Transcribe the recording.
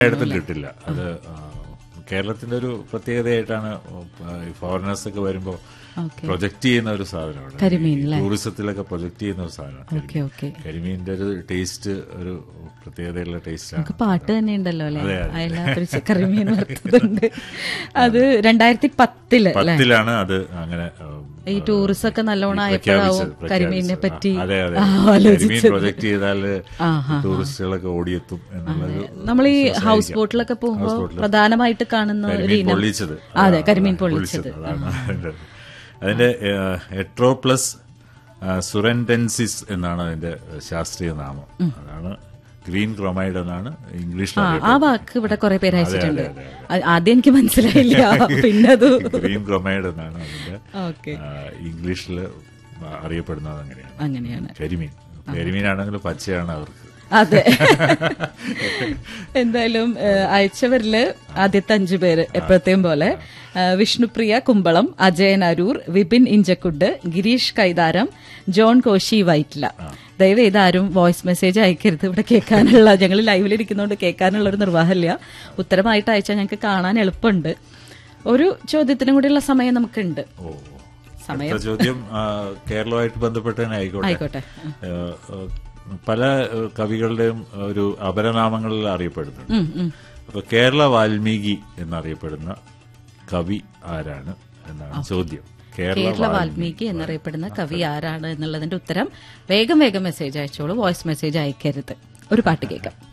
എല്ലായിടത്തും കിട്ടില്ല അത് ആ, കേരളത്തിന്റെ ഒരു പ്രത്യേകതയായിട്ടാണ് ഫോറിനേഴ്സ് ഒക്കെ വരുമ്പോൾ ഓക്കെ പ്രൊജക്ട് ചെയ്യുന്ന ഒരു സാധനമാണ് കരിമീൻ ഈ അല്ലേ? ടൂറിസത്തിലൊക്കെ പ്രൊജക്ട് ചെയ്യുന്ന ഒരു സാധനമാണ് ഓക്കെ ഓക്കെ കരിമീനിന്റെ ഒരു ടേസ്റ്റ് ഒരു പ്രത്യേകതയുള്ള ടേസ്റ്റാണ് നമുക്ക് പാട്ട് തന്നെ ഉണ്ടല്ലോ അല്ലെ അതെ, അതെ. അയലാത്തൊരു കറിമീൻ വറുത്തതുണ്ട് അത് രണ്ടായിരത്തി പത്തില് അല്ലെ പത്തിലാണ് അത് അങ്ങനെ ഉം, ഈ ടൂറിസം ഒക്കെ നല്ലോണം പ്രഖ്യാപിച്ചത്, ആയപ്പോഴാവും കരിമീനിനെ പ്രഖ്യാപിച്ചത്. പറ്റി അതെ അതെ ആ, കരിമീൻ ആലോചിച്ചത് പ്രൊജക്ട് ചെയ്താല് ആഹാ. ടൂറിസ്റ്റുകളൊക്കെ ഓടിയെത്തും എന്നുള്ളൊരു നമ്മൾ ഈ വിശ്വാസമായിരിക്കാം. ഹൗസ് ബോട്ടിലൊക്കെ പോകുമ്പോൾ ഹൗസ് ബോട്ടില് പ്രധാനമായിട്ട് കാണുന്ന ഒരു കരിമീൻ ഇനം പൊള്ളിച്ചത് അതെ ആ, കരിമീൻ ആ, പൊള്ളിച്ചത് അതാണ് അതിന്റെ അതിന്റെ എട്രോപ്ലസ് സുറൻറ്റൻസിസ് എന്നാണ് അതിന്റെ ശാസ്ത്രീയ നാമം അതാണ് ഗ്രീൻ ക്രോമൈഡ് എന്നാണ് ഇംഗ്ലീഷിൽ ആ ആ വാക്ക് ഇവിടെ കുറെ പേര് അയച്ചിട്ടുണ്ട് അതെ, ആ- ആദ്യം എനിക്ക് മനസ്സിലായില്ല പിന്നെ അത് ഗ്രീൻ ക്രോമൈഡ് എന്നാണ് അതിന്റെ ഓക്കെ ഇംഗ്ലീഷിൽ അറിയപ്പെടുന്നത് അങ്ങനെയാണ് അങ്ങനെയാണ് കരിമീൻ കരിമീൻ ആണെങ്കിലും പച്ചയാണ് അവർക്ക് അതെ എന്തായാലും ഏഹ്, അയച്ചവരില് ആദ്യത്തെ അഞ്ചു പേര് എപ്പോഴത്തെയും പോലെ ഏഹ്, വിഷ്ണുപ്രിയ കുമ്പളം അജയൻ അരൂർ വിപിൻ ഇഞ്ചക്കുഡ് ഗിരീഷ് കൈതാരം ജോൺ കോശി വൈറ്റ്ല ദയവ് ഇതാരും വോയിസ് മെസ്സേജ് അയക്കരുത് ഇവിടെ കേൾക്കാനുള്ള ഞങ്ങൾ ലൈവിലിരിക്കുന്നതുകൊണ്ട് കേൾക്കാനുള്ള ഒരു നിർവാഹമില്ല ഉത്തരമായിട്ട് അയച്ചാൽ ഞങ്ങൾക്ക് കാണാൻ എളുപ്പമുണ്ട് ഒരു ചോദ്യത്തിനും കൂടിയുള്ള സമയം നമുക്കുണ്ട് ഓ സമയം അടുത്ത ചോദ്യം ആ, കേരളവുമായിട്ട് ബന്ധപ്പെട്ട് തന്നെ ആയിക്കോട്ടെ ആയിക്കോട്ടെ ഏഹ്, ഏഹ്, പല ഏഹ്, കവികളുടെയും ഒരു അപരനാമങ്ങളിൽ അറിയപ്പെടുന്നുണ്ട് ഉം, ഉം. അപ്പൊ കേരള വാൽമീകി എന്നറിയപ്പെടുന്ന കവി ആരാണ് എന്നാണ് ചോദ്യം കേരള കേരള വാൽമീകി എന്നറിയപ്പെടുന്ന കവി ആരാണ് എന്നുള്ളതിന്റെ ഉത്തരം വേഗം വേഗം മെസ്സേജ് അയച്ചോളൂ വോയിസ് മെസ്സേജ് അയക്കരുത് ഒരു പാട്ട് കേൾക്കാം